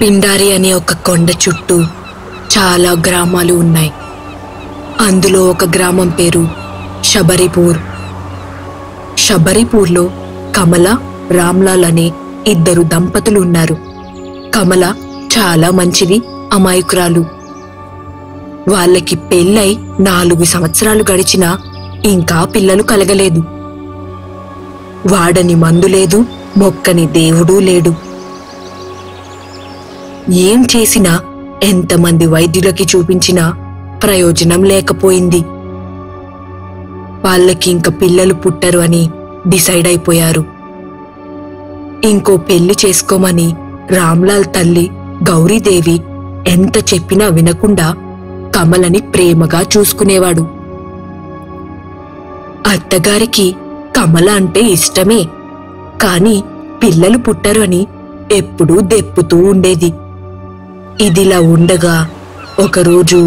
పిండారి అనే ఒక కొండ చుట్టూ చాలా గ్రామాలు ఉన్నాయి అందులో ఒక గ్రామం పేరు శబరిపూర్ శబరిపూర్లో కమల రామ్లాల్ అనే ఇద్దరు దంపతులు ఉన్నారు కమల చాలా మంచిది అమాయకురాలు వాళ్ళకి పెళ్ళై నాలుగు సంవత్సరాలు గడిచినా ఇంకా పిల్లలు కలగలేదు వాడని మందు లేదు మొక్కని దేవుడూ లేడు ఏం చేసినా ఎంతమంది వైద్యులకి చూపించినా ప్రయోజనం లేకపోయింది వాళ్ళకి ఇంక పిల్లలు పుట్టరు అని డిసైడ్ అయిపోయారు ఇంకో పెళ్లి చేసుకోమని రామ్లాల్ తల్లి గౌరీదేవి ఎంత చెప్పినా వినకుండా కమలని ప్రేమగా చూసుకునేవాడు అత్తగారికి కమల అంటే ఇష్టమే కాని పిల్లలు పుట్టరు అని ఎప్పుడూ దెప్పుతూ ఉండేది ఇదిలా ఉండగా ఒకరోజు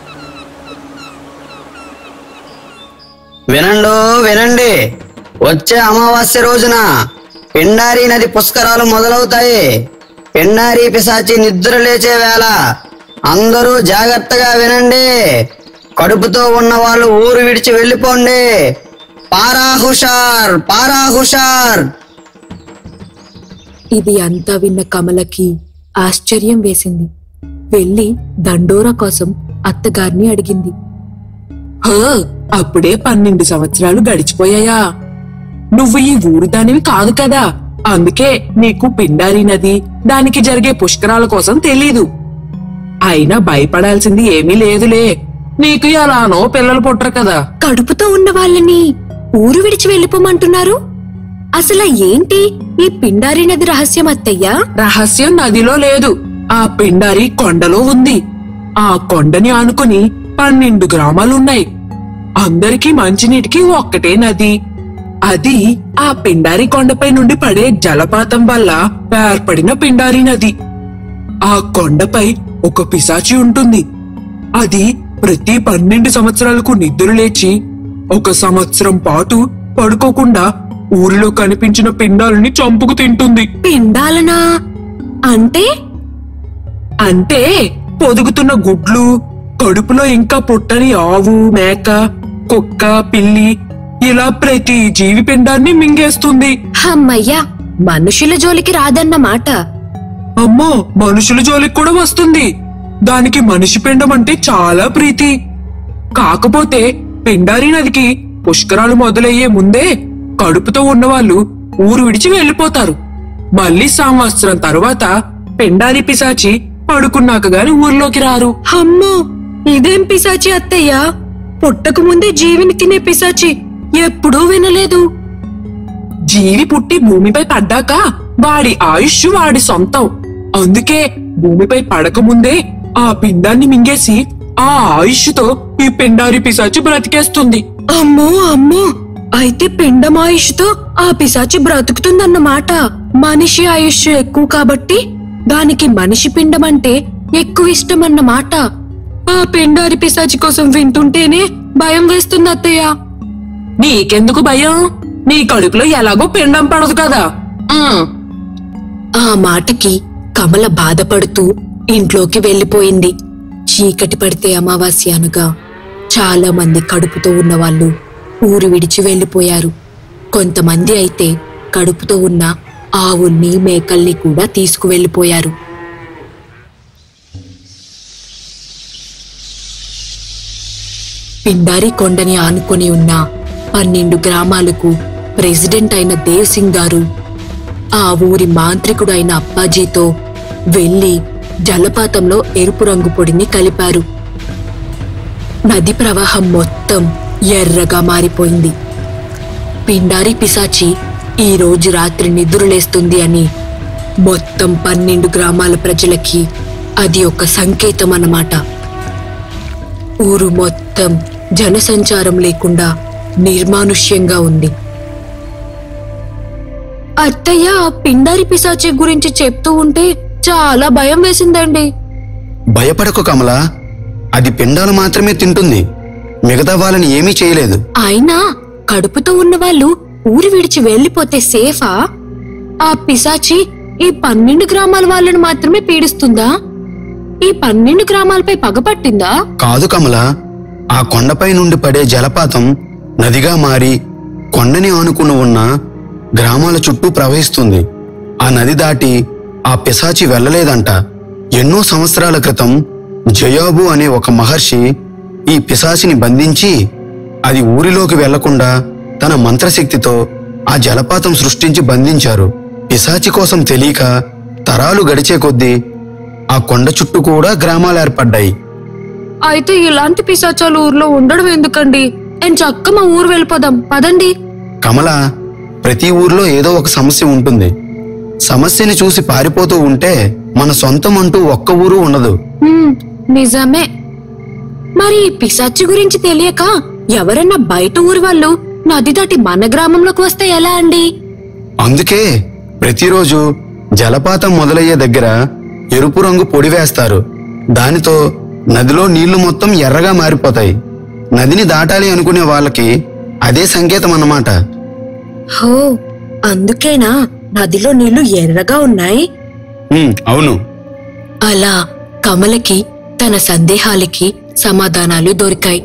వినండు వినండి వచ్చే అమావాస్య రోజున పిండారి నది పుష్కరాలు మొదలవుతాయి పిండారి పిశాచి నిద్ర లేచే వేళ అందరూ జాగ్రత్తగా వినండి కడుపుతో ఉన్న వాళ్ళు ఊరు విడిచి వెళ్ళిపోండి పారా హుషార్ పారా హుషార్ ఇది అంతా విన్న కమలకి ఆశ్చర్యం వేసింది వెళ్ళి దండోరా కోసం అత్తగారిని అడిగింది హా, అప్పుడే పన్నెండు సంవత్సరాలు గడిచిపోయాయా నువ్వు ఈ ఊరు దానివి కాదు కదా అందుకే నీకు పిండారి నది దానికి జరిగే పుష్కరాల కోసం తెలీదు అయినా భయపడాల్సింది ఏమీ లేదులే నీకు ఎలానో పిల్లలు పుట్టరు కదా కడుపుతో ఉన్న వాళ్ళని ఊరు విడిచి వెళ్ళిపోమంటున్నారు అసలు ఏంటి ఈ పిండారి నది రహస్యం అత్తయ్యా రహస్యం నదిలో లేదు ఆ పిండారి కొండలో ఉంది ఆ కొండని ఆనుకుని పన్నెండు గ్రామాలున్నాయి అందరికీ మంచినీటికి ఒక్కటే నది అది ఆ పిండారి కొండపై నుండి పడే జలపాతం వల్ల ఏర్పడిన పిండారి నది ఆ కొండపై ఒక పిశాచి ఉంటుంది అది ప్రతి పన్నెండు సంవత్సరాలకు నిద్ర లేచి ఒక సంవత్సరం పాటు పడుకోకుండా ఊరిలో కనిపించిన పిండాలని చంపుకు తింటుంది పిండాలనా అంటే అంటే పొదుగుతున్న గుడ్లు కడుపులో ఇంకా పుట్టని ఆవు మేక కుక్క పిల్లి ఇలా ప్రతి జీవి పిండాన్ని మింగేస్తుంది హమ్మయ్యా మనుషుల జోలికి రాదన్నమాట అమ్మో మనుషుల జోలికి కూడా వస్తుంది దానికి మనిషి పిండం అంటే చాలా ప్రీతి కాకపోతే పిండారి నదికి పుష్కరాలు మొదలయ్యే ముందే కడుపుతో ఉన్నవాళ్ళు ఊరు విడిచి వెళ్ళిపోతారు మళ్ళీ సంవత్సరం తరువాత పిండారి పిశాచి పడుకున్నాక గాని ఊర్లోకి రారు అమ్మో ఇదేం పిశాచి అత్తయ్యా పుట్టక ముందే జీవిని తినే పిశాచి ఎప్పుడూ వినలేదు జీవి పుట్టి భూమిపై పడ్డాక వాడి ఆయుష్ వాడి సొంతం అందుకే భూమిపై పడకముందే ఆ పిండాన్ని మింగేసి ఆ ఆయుష్తో ఈ పిండారి పిశాచి బ్రతికేస్తుంది అమ్మో అమ్మో అయితే పిండం ఆయుష్తో ఆ పిశాచి బ్రతుకుతుందన్నమాట మనిషి ఆయుష్ ఎక్కువ కాబట్టి దానికి మనిషి పిండం అంటే ఎక్కువ ఇష్టం అన్నమాట ఆ పిండారి పిశాచి కోసం వింటుంటేనే భయం వేస్తుంది అత్తయ్య నీకెందుకు భయం నీ కడుపులో ఎలాగో పిండం పడదు కదా ఉమ్. ఆ మాటకి కమల బాధపడుతూ ఇంట్లోకి వెళ్లిపోయింది చీకటి పడితే అమావాస్య అనగా చాలా మంది కడుపుతో ఉన్నవాళ్ళు ఊరు విడిచి వెళ్లిపోయారు కొంతమంది అయితే కడుపుతో ఉన్న ఆవుల్ని మేకల్ని కూడా తీసుకువెళ్లిపోయారు పిండారి కొండని ఆనుకొని ఉన్న పన్నెండు గ్రామాలకు ప్రెసిడెంట్ అయిన దేవ్ సింగ్ గారు ఆ ఊరి మాంత్రికుడు అయిన అప్పాజీతో వెళ్లి జలపాతంలో ఎరుపు రంగు పొడిని కలిపారు నది ప్రవాహం మొత్తం ఎర్రగా మారిపోయింది పిండారి పిశాచి ఈ రోజు రాత్రి నిద్రలేస్తుంది అని మొత్తం పన్నెండు గ్రామాల ప్రజలకి అది ఒక సంకేతం అన్నమాట ఊరు మొత్తం జనసంచారం లేకుండా నిర్మానుష్యంగా ఉంది అత్తయ్య ఆ పిండారి పిశాచి గురించి చెప్తూ ఉంటే చాలా భయం వేసిందండి భయపడకు కమల అది పిండాలు మాత్రమే తింటుంది మిగతా వాళ్ళని ఏమీ చేయలేదు అయినా కడుపుతో ఉన్న వాళ్ళు ఊరు విడిచి వెళ్ళిపోతే సేఫా ఆ పిశాచి ఈ పన్నెండు గ్రామాల వాళ్ళని మాత్రమే పీడిస్తుందా ఈ పన్నెండు గ్రామాలపై పగ పట్టిందా కాదు కమల ఆ కొండపై నుండి పడే జలపాతం నదిగా మారి కొండని ఆనుకుని ఉన్న గ్రామాల చుట్టూ ప్రవహిస్తుంది ఆ నది దాటి ఆ పిశాచి వెళ్ళలేదంట ఎన్నో సంవత్సరాల క్రితం జయాబు అనే ఒక మహర్షి ఈ పిశాచిని బంధించి అది ఊరిలోకి వెళ్లకుండా తన మంత్రశక్తితో ఆ జలపాతం సృష్టించి బంధించారు పిశాచి కోసం తెలియక తరాలు గడిచే కొద్దీ ఆ కొండ చుట్టూ కూడా గ్రామాలు ఏర్పడ్డాయి అయితే ఇలాంటి పిశాచాలు ఊర్లో ఉండడం ఎందుకండి నేను చక్క మా ఊరు వెళ్ళిపోదాం పదండి కమల ప్రతి ఊర్లో ఏదో ఒక సమస్య ఉంటుంది సమస్యని చూసి పారిపోతూ ఉంటే మన సొంతం అంటూ ఒక్క ఊరు ఉండదు హ్మ్, నిజమే మరి ఈ పిశాచి గురించి తెలియక ఎవరన్నా బయట ఊరి వాళ్ళు నది దాటి మన గ్రామంలోకి వస్తే ఎలా అండి అందుకే ప్రతిరోజు జలపాతం మొదలయ్యే దగ్గర ఎరుపు రంగు పొడి వేస్తారు దానితో నదిలో నీళ్లు మొత్తం ఎర్రగా మారిపోతాయి నదిని దాటాలి అనుకునే వాళ్ళకి అదే సంకేతం అన్నమాట హో అందుకేనా నదిలో నీళ్లు ఎర్రగా ఉన్నాయి ఉమ్, అవును అలా కమలకి తన సందేహాలకి సమాధానాలు దొరికాయి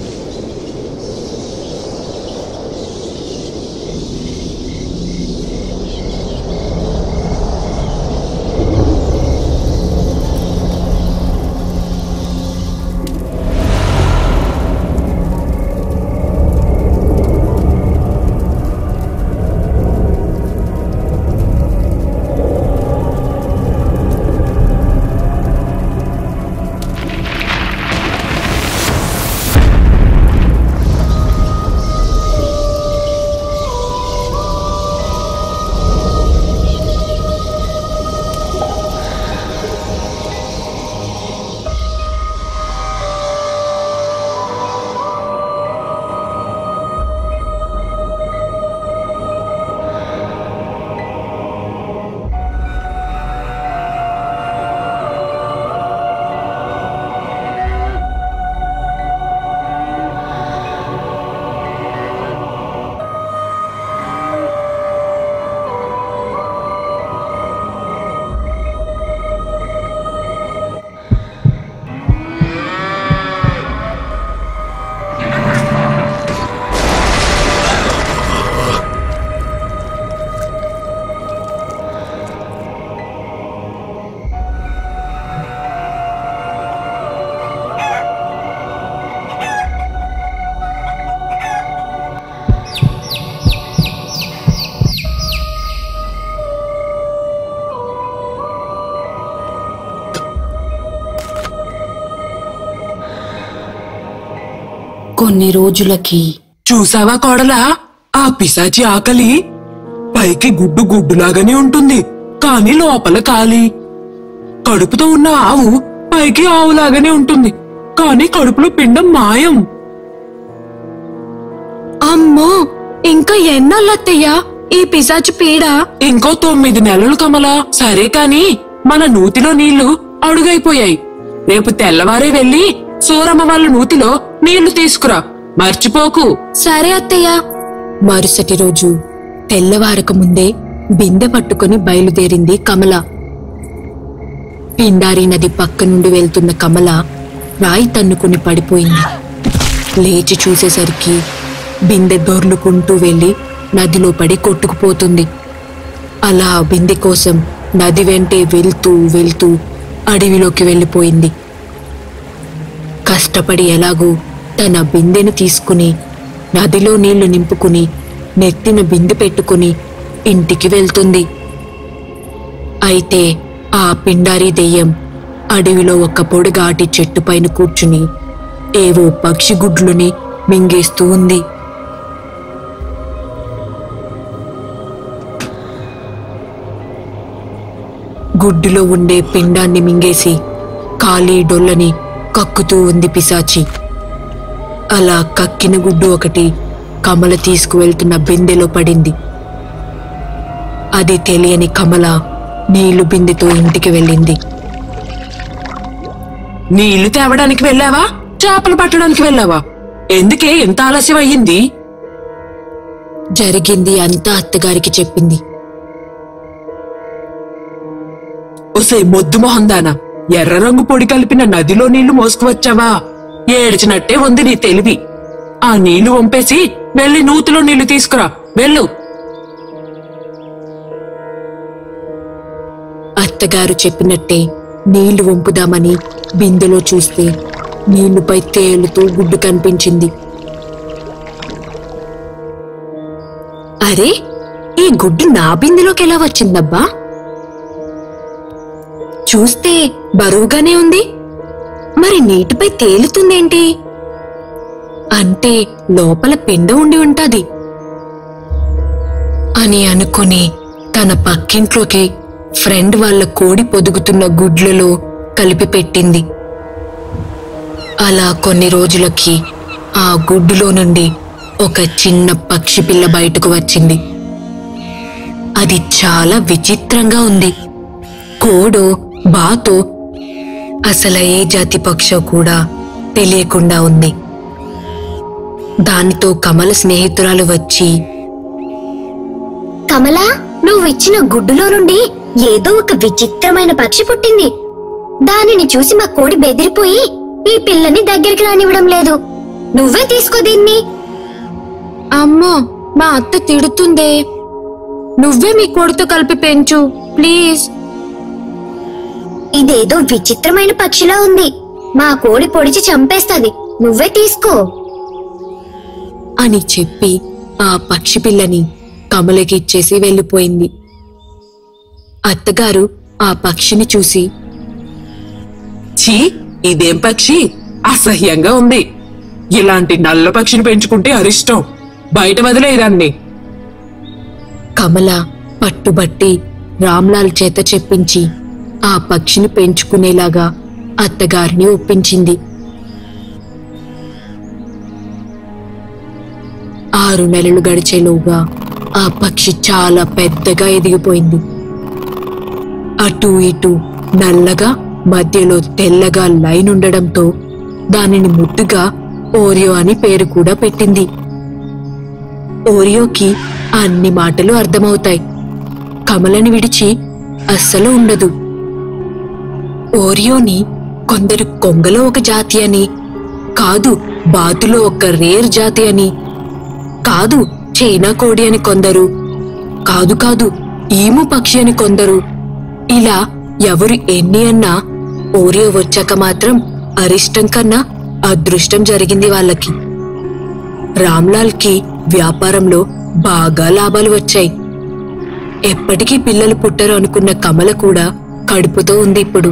కొన్ని రోజులకి చూసావా కోడలా ఆ పిశాచి ఆకలి పైకి గుడ్డు గుడ్డులాగానే ఉంటుంది కాని లోపల ఖాళీ కడుపుతో ఉన్న ఆవు పైకి ఆవులాగానే ఉంటుంది కాని కడుపులో పిండం మాయం అమ్మో ఇంకా ఎన్నాళ్ళత్తయ్యా ఈ పిశాచి పీడ ఇంకో తొమ్మిది నెలలు కమలా సరే కాని మన నూతిలో నీళ్లు అడుగైపోయాయి రేపు తెల్లవారే వెళ్లి సూరమ్మ వాళ్ళ నూతిలో నీళ్లు తీసుకురా మర్చిపోకు సరే అత్తయ్య మరుసటి రోజు తెల్లవారక ముందే బిందె పట్టుకుని బయలుదేరింది కమల పిండారి నది పక్క నుండి వెళ్తున్న కమల రాయి తన్నుకుని పడిపోయింది లేచి చూసేసరికి బిందె దొర్లుకుంటూ వెళ్లి నదిలో పడి కొట్టుకుపోతుంది అలా ఆ బిందె కోసం నది వెంటే వెళ్తూ వెళ్తూ అడవిలోకి వెళ్ళిపోయింది కష్టపడి ఎలాగూ తన బిందెని తీసుకుని నదిలో నీళ్లు నింపుకుని నెత్తిన బిందె పెట్టుకుని ఇంటికి వెళ్తుంది అయితే ఆ పిండారి దెయ్యం అడవిలో ఒక పొడిగాటి చెట్టు పైన కూర్చుని ఏవో పక్షి గుడ్లుని మింగేస్తూ ఉంది గుడ్డులో ఉండే పిండాన్ని మింగేసి ఖాళీ డొల్లని కక్కుతూ ఉంది పిశాచి అలా కక్కిన గుడ్డు ఒకటి కమల తీసుకువెళ్తున్న బిందెలో పడింది అది తెలియని కమల నీళ్లు బిందెతో ఇంటికి వెళ్ళింది నీళ్లు తేవడానికి వెళ్ళావా చేపలు పట్టడానికి వెళ్ళావా ఎందుకే ఎంత ఆలస్యం అయ్యింది జరిగింది అంతా అత్తగారికి చెప్పింది ఓసే మొద్దు మొహందానా ఎర్ర రంగు పొడి కలిపిన నదిలో నీళ్లు మోసుకువచ్చావా ఏడ్చినట్టే ఉంది నీ తెలివి ఆ నీళ్లు వంపేసి వెళ్ళి నూతిలో నీళ్లు తీసుకురా వెళ్ళు అత్తగారు చెప్పినట్టే నీళ్లు వంపుదామని బిందెలో చూస్తే నీళ్లుపై తేలుతూ గుడ్డు కనిపించింది అరే ఈ గుడ్డు నా బిందెలోకి ఎలా వచ్చిందబ్బా చూస్తే బరువుగానే ఉంది మరి నీటిపై తేలుతుందేంటి అంటే లోపల పిండ ఉండి ఉంటది అని అనుకుని తన పక్కింట్లోకి ఫ్రెండ్ వాళ్ళ కోడి పొదుగుతున్న గుడ్లలో కలిపి పెట్టింది అలా కొన్ని రోజులకి ఆ గుడ్డులో నుండి ఒక చిన్న పక్షి పిల్ల బయటకు వచ్చింది అది చాలా విచిత్రంగా ఉంది కోడో బాతో అసలు ఏ జాతి పక్షో కూడా తెలియకుండా ఉంది దానితో కమల స్నేహితురాలు వచ్చి కమలా నువ్వు ఇచ్చిన గుడ్డులో నుండి ఏదో ఒక విచిత్రమైన పక్షి పుట్టింది దానిని చూసి మా కోడి బెదిరిపోయి ఈ పిల్లని దగ్గరికి రానివ్వడం లేదు నువ్వే తీసుకో దీన్ని అమ్మో మా అత్త తిడుతుందే నువ్వే మీ కొడుతో కలిపి పెంచు ప్లీజ్ ఇదేదో విచిత్రమైన పక్షిలా ఉంది మా కోడి పొడిచి చంపేస్తది నువ్వే తీసుకో అని చెప్పి ఆ పక్షి పిల్లని కమలకి ఇచ్చేసి వెళ్ళిపోయింది అత్తగారు ఆ పక్షిని చూసి ఛీ ఇదేం పక్షి అసహ్యంగా ఉంది ఇలాంటి నల్ల పక్షిని పెంచుకుంటే అరిష్టం బయట వదిలేదాన్ని కమల పట్టుబట్టి రామ్లాల్ చేత చెప్పించి ఆ పక్షిని పెంచుకునేలాగా అత్తగారిని ఒప్పించింది ఆరు నెలలు గడిచేలోగా ఆ పక్షి చాలా పెద్దగా ఎదిగిపోయింది అటు ఇటు నల్లగా మధ్యలో తెల్లగా లైన్ ఉండడంతో దానిని ముద్దుగా ఓరియో అని పేరు కూడా పెట్టింది ఓరియోకి అన్ని మాటలు అర్థమవుతాయి కమలని విడిచి అస్సలు ఉండదు ఓరియోని కొందరు కొంగలో ఒక జాతి అని కాదు బాతులో ఒక రేర్ జాతి అని కాదు చైనా కోడి అని కొందరు కాదు కాదు ఈము పక్షి అని కొందరు ఇలా ఎవరు ఎన్ని అన్నా ఓరియో వచ్చాక మాత్రం అరిష్టం కన్నా అదృష్టం జరిగింది వాళ్ళకి రామ్లాల్ కి వ్యాపారంలో బాగా లాభాలు వచ్చాయి ఎప్పటికీ పిల్లలు పుట్టరు అనుకున్న కమల కూడా కడుపుతో ఉంది ఇప్పుడు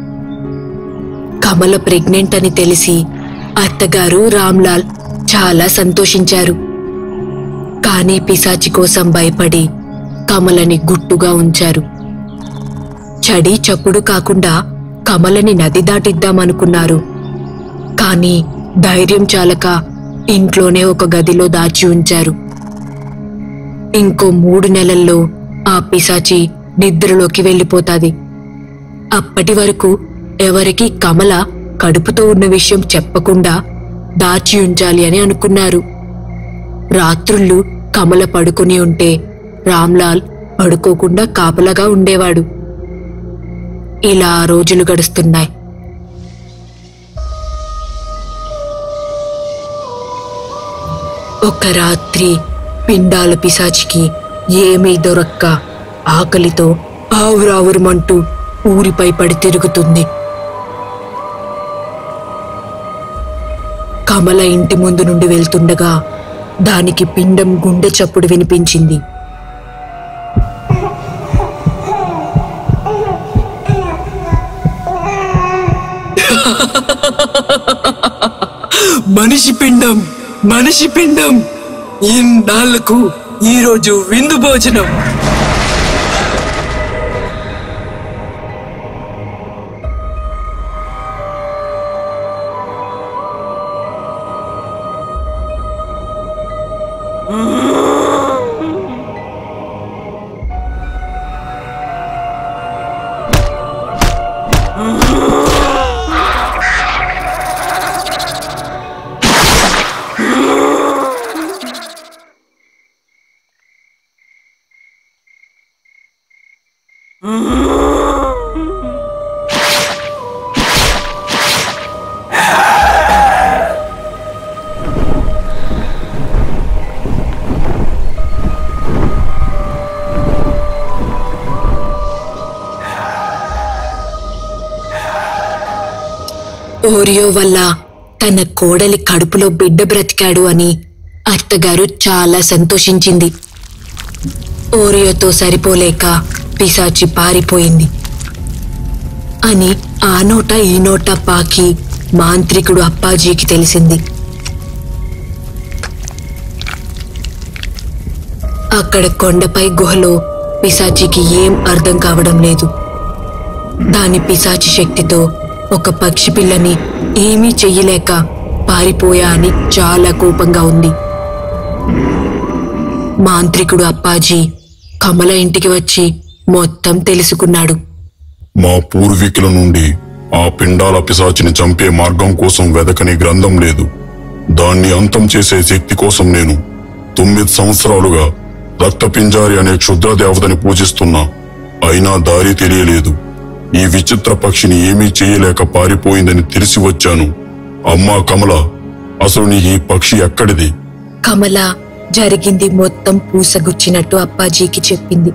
కమల ప్రెగ్నెంట్ అని తెలిసి అత్తగారు రామ్లాల్ చాలా సంతోషించారు కానీ పిశాచి కోసం భయపడి కమలని గుట్టుగా ఉంచారు చడి చప్పుడు కాకుండా కమలని నది దాటిద్దామనుకున్నారు కానీ ధైర్యం చాలక ఇంట్లోనే ఒక గదిలో దాచి ఉంచారు ఇంకో మూడు నెలల్లో ఆ పిశాచి నిద్రలోకి వెళ్ళిపోతాది అప్పటి వరకు ఎవరికి కమల కడుపుతో ఉన్న విషయం చెప్పకుండా దాచి ఉంచాలి అని అనుకున్నారు రాత్రుళ్ళు కమల పడుకుని ఉంటే రామ్లాల్ పడుకోకుండా కాపలాగా ఉండేవాడు ఇలా రోజులు గడుస్తున్నాయి ఒక రాత్రి పిండాల పిశాచికి ఏమీ దొరక్క ఆకలితో ఆవురావురమంటూ ఊరిపై పడి తిరుగుతుంది కమల ఇంటి ముందు నుండి వెళ్తుండగా దానికి పిండం గుండె చప్పుడు వినిపించింది మనిషి పిండం మనిషి పిండం ఇన్నాళ్లకు ఈరోజు విందు భోజనం ఓరియో వల్ల తన కోడలి కడుపులో బిడ్డ బ్రతికాడు అని అత్తగారు చాలా సంతోషించింది ఓరియోతో సరిపోలేక పిశాచి పారిపోయింది అని ఆ నోట ఈ నోట పాకి మాంత్రికుడు అప్పాజీకి తెలిసింది అక్కడ కొండపై గుహలో పిశాచికి ఏం అర్థం కావడం లేదు దాని పిశాచి శక్తితో ఒక పక్షి పిల్లని ఏమీ చెయ్యలేక పారిపోయా అని చాలా కోపంగా ఉంది మాంత్రికుడు అప్పాజీ కమల ఇంటికి వచ్చి మొత్తం తెలుసుకున్నాడు మా పూర్వీకుల నుండి ఆ పిండాల పిశాచిని చంపే మార్గం కోసం వెదకని గ్రంథం లేదు దాన్ని అంతం చేసే శక్తి కోసం నేను తొమ్మిది సంవత్సరాలుగా రక్తపింజారి అనే క్షుద్ర దేవతని పూజిస్తున్నా అయినా దారి తెలియలేదు ఈ విచిత్ర పక్షిని ఏమీ చేయలేక పారిపోయిందని తెలిసి వచ్చాను అమ్మా కమల అసలు నీ ఈ పక్షి ఎక్కడిది కమల జరిగింది మొత్తం పూసగుచ్చినట్టు అప్పాజీకి చెప్పింది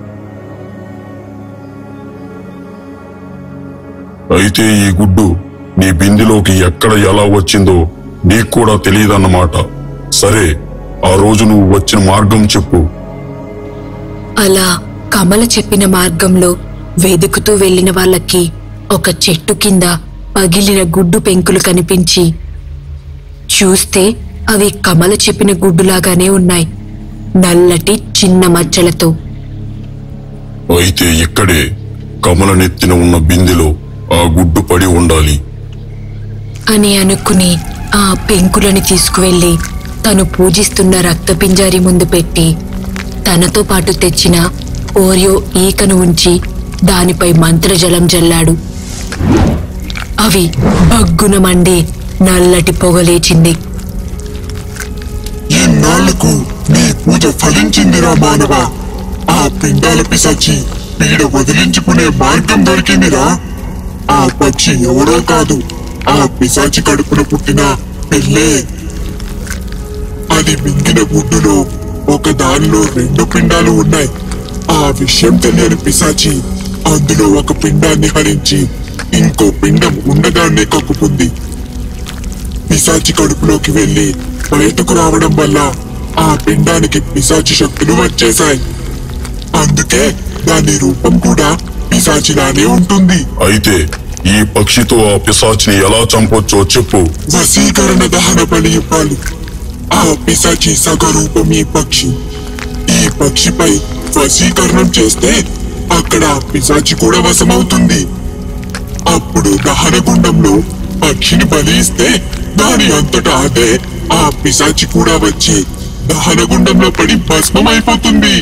అయితే ఈ గుడ్డు నీ బిందిలోకి ఎక్కడ ఎలా వచ్చిందో నీకు కూడా తెలియదన్నమాట సరే ఆ రోజు నువ్వు వచ్చిన మార్గం చెప్పు అలా కమల చెప్పిన మార్గంలో వెదుకుతూ వెళ్లిన వాళ్ళకి ఒక చెట్టు కింద పగిలిన గుడ్డు పెంకులు కనిపించి చూస్తే అవి కమల చెప్పిన గుడ్డులాగానే ఉన్నాయి నల్లటి చిన్న మచ్చలతో అయితే ఇక్కడే కమల నెత్తిన ఉన్న బిందెలో ఆ గుడ్డు పడి ఉండాలి అని అనుకుని ఆ పెంకులని తీసుకువెళ్లి తను పూజిస్తున్న రక్తపింజారి ముందు పెట్టి తనతో పాటు తెచ్చిన ఓరియో ఈకను ఉంచి దానిపై మంత్రజలం జల్లాడు అవి బగ్గున మండి నల్లటి పొగలేచింది ఇన్నాళ్లకు నీ పూజ ఫలించిందిరా మానవ ఆ పిండాల పిశాచి పీడ వదిలించుకునే మార్గం దొరికిందిరా ఆ పక్షి ఎవరో కాదు ఆ పిశాచి కడుపున పుట్టిన పిల్లే అది మింగిన గుడ్డులో ఒక దానిలో రెండు పిండాలు ఉన్నాయి ఆ విషయం తెలియని పిశాచి అందులో ఒక పిండాన్ని హరించి ఇంకో పిండం ఉండగానే కక్కుకుంది పిశాచి కడుపులోకి వెళ్లి బయటకు రావడం వల్ల ఆ పిండానికి పిశాచి శక్తులు వచ్చేశాయి అందుకే దాని రూపం కూడా పిశాచిలానే ఉంటుంది అయితే ఈ పక్షితో ఆ పిశాచిని ఎలా చంపొచ్చో చెప్పు వశీకరణ దహన బలి ఇవ్వాలి ఆ పిశాచి సగరూపం ఈ పక్షి ఈ పక్షిపై వశీకరణం చేస్తే అక్కడ ఆ పిశాచి కూడా వశమవుతుంది అప్పుడు దహన గుండంలో పక్షిని బలి ఇస్తే దాని అంతటా అదే ఆ పిశాచి కూడా వచ్చి దహన గుండంలో పడి భస్మమైపోతుంది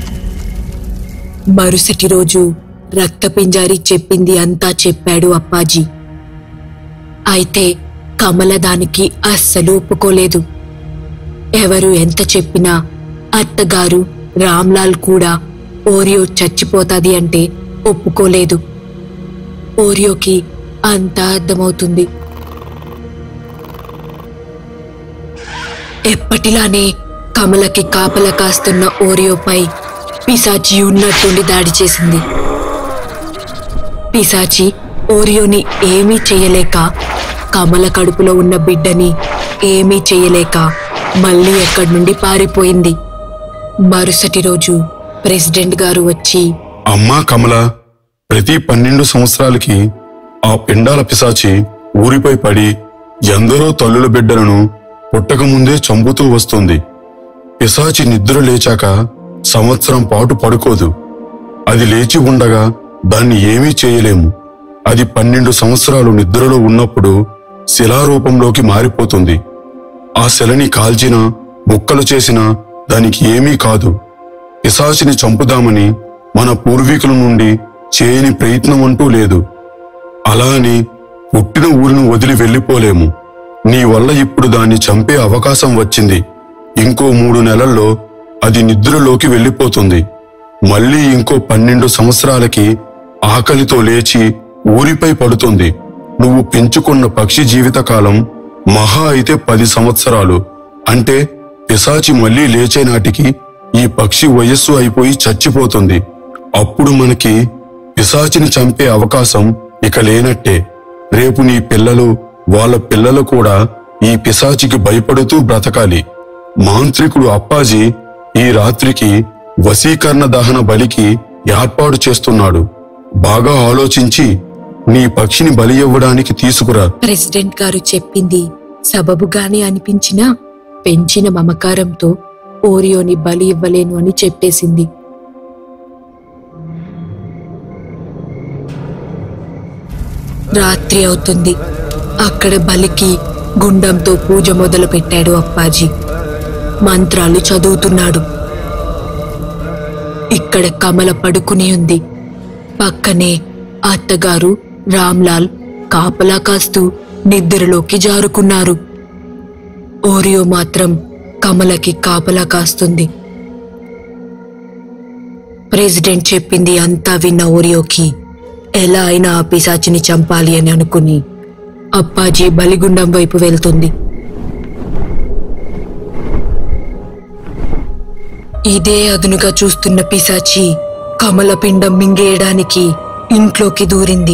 మరుసటి రోజు రక్తపింజారి చెప్పింది అంతా చెప్పాడు అప్పాజీ అయితే కమల దానికి అస్సలు ఒప్పుకోలేదు ఎవరు ఎంత చెప్పినా అత్తగారు రామ్లాల్ కూడా ఓరియో చచ్చిపోతాది అంటే ఒప్పుకోలేదు ఓరియోకి అంతా అర్థమవుతుంది ఎప్పటిలానే కమలకి కాపల కాస్తున్న ఓరియోపై పిశాచి ఉన్నట్టుండి దాడి చేసింది పిశాచి ఓరియోని ఏమీ చేయలేక కమల కడుపులో ఉన్న బిడ్డని ఏమీ చేయలేక మళ్ళీ ఎక్కడి నుండి పారిపోయింది మరుసటి రోజు ప్రెసిడెంట్ గారు వచ్చి అమ్మా కమల ప్రతి పన్నెండు సంవత్సరాలకి ఆ పిండాల పిశాచి ఊరిపై పడి ఎందరో తల్లుల బిడ్డలను పుట్టకముందే చంపుతూ వస్తుంది పిశాచి నిద్ర లేచాక సంవత్సరం పాటు పడుకోదు అది లేచి ఉండగా దాన్ని ఏమీ చేయలేము అది పన్నెండు సంవత్సరాలు నిద్రలో ఉన్నప్పుడు శిలారూపంలోకి మారిపోతుంది ఆ శిలని కాల్చినా ముక్కలు చేసినా దానికి ఏమీ కాదు పిశాచిని చంపుదామని మన పూర్వీకుల నుండి చేయని ప్రయత్నం అంటూ లేదు అలా అని పుట్టిన ఊరిని వదిలి వెళ్ళిపోలేము నీ వల్ల ఇప్పుడు దాన్ని చంపే అవకాశం వచ్చింది ఇంకో మూడు నెలల్లో అది నిద్రలోకి వెళ్ళిపోతుంది మళ్ళీ ఇంకో పన్నెండు సంవత్సరాలకి ఆకలితో లేచి ఊరిపై పడుతుంది నువ్వు పెంచుకున్న పక్షి జీవితకాలం మహా అయితే పది సంవత్సరాలు అంటే పిశాచి మళ్ళీ లేచే నాటికి ఈ పక్షి వయస్సు అయిపోయి చచ్చిపోతుంది అప్పుడు మనకి పిశాచిని చంపే అవకాశం ఇక లేనట్టే రేపు నీ పిల్లలు వాళ్ళ పిల్లలు కూడా ఈ పిశాచికి భయపడుతూ బ్రతకాలి మాంత్రికుడు అప్పాజీ ఈ రాత్రికి వశీకరణ దహన బలికి ఏర్పాటు చేస్తున్నాడు బాగా ఆలోచించి నీ పక్షిని బలి ఇవ్వడానికి తీసుకురా ప్రెసిడెంట్ గారు చెప్పింది సబబుగానే అనిపించినా పెంచిన మమకారంతో ఓరియోని బలి ఇవ్వలేను అని చెప్పేసింది రాత్రి అవుతుంది అక్కడ బలికి గుండంతో పూజ మొదలు పెట్టాడు అప్పాజీ మంత్రాలు చదువుతున్నాడు ఇక్కడ కమల పడుకుని ఉంది పక్కనే అత్తగారు రామ్లాల్ కాపలా కాస్తూ నిద్రలోకి జారుకున్నారు ఓరియో మాత్రం కమలకి కాపలా కాస్తుంది ప్రెసిడెంట్ చెప్పింది అంతా విన్న ఓరియోకి ఎలా అయినా ఆ పిశాచిని చంపాలి అని అనుకుని అప్పాజీ బలిగుండం వైపు వెళ్తుంది ఇదే అదునుగా చూస్తున్న పిశాచి కమల పిండం మింగేయడానికి ఇంట్లోకి దూరింది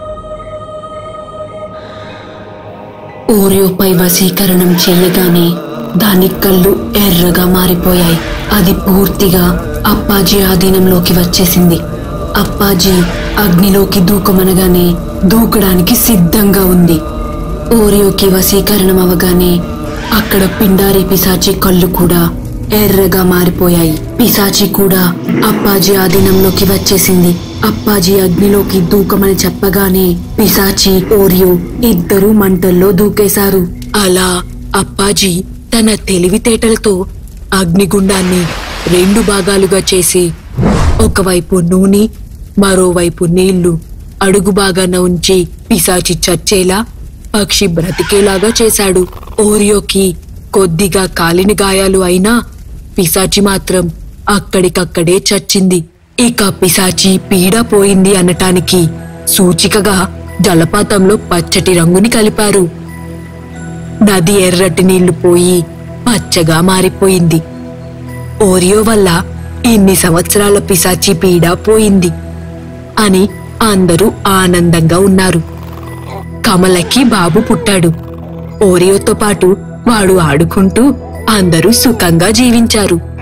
ఓరియోపై వశీకరణం చెయ్యగానే దాని కళ్ళు ఎర్రగా మారిపోయాయి అది పూర్తిగా అప్పాజీ ఆధీనంలోకి వచ్చేసింది అప్పాజీ అగ్నిలోకి దూకమనగానే దూకడానికి సిద్ధంగా ఉంది ఓరియోకి వశీకరణం అవగానే అక్కడ పిండారి పిశాచి కళ్ళు కూడా ఎర్రగా మారిపోయాయి పిశాచి కూడా అప్పాజీ ఆధీనంలోకి వచ్చేసింది అప్పాజీ అగ్నిలోకి దూకమని చెప్పగానే పిశాచి ఓరియో ఇద్దరూ మంటల్లో దూకేశారు అలా అప్పాజీ తన తెలివితేటలతో అగ్నిగుండాన్ని రెండు భాగాలుగా చేసి ఒకవైపు నూనె మరోవైపు నీళ్లు అడుగు భాగాన ఉంచి పిశాచి చచ్చేలా పక్షి బ్రతికేలాగా చేశాడు ఓరియోకి కొద్దిగా కాలిన గాయాలు అయినా పిశాచి మాత్రం అక్కడికక్కడే చచ్చింది ఇక పిశాచి పీడ పోయింది అనటానికి సూచికగా జలపాతంలో పచ్చటి రంగుని కలిపారు నది ఎర్రటి నీళ్లు పోయి పచ్చగా మారిపోయింది ఓరియో వల్ల ఇన్ని సంవత్సరాల పిశాచి పీడ పోయింది అని అందరూ ఆనందంగా ఉన్నారు కమలకి బాబు పుట్టాడు ఓరియోతో పాటు వాడు ఆడుకుంటూ అందరూ సుఖంగా జీవించారు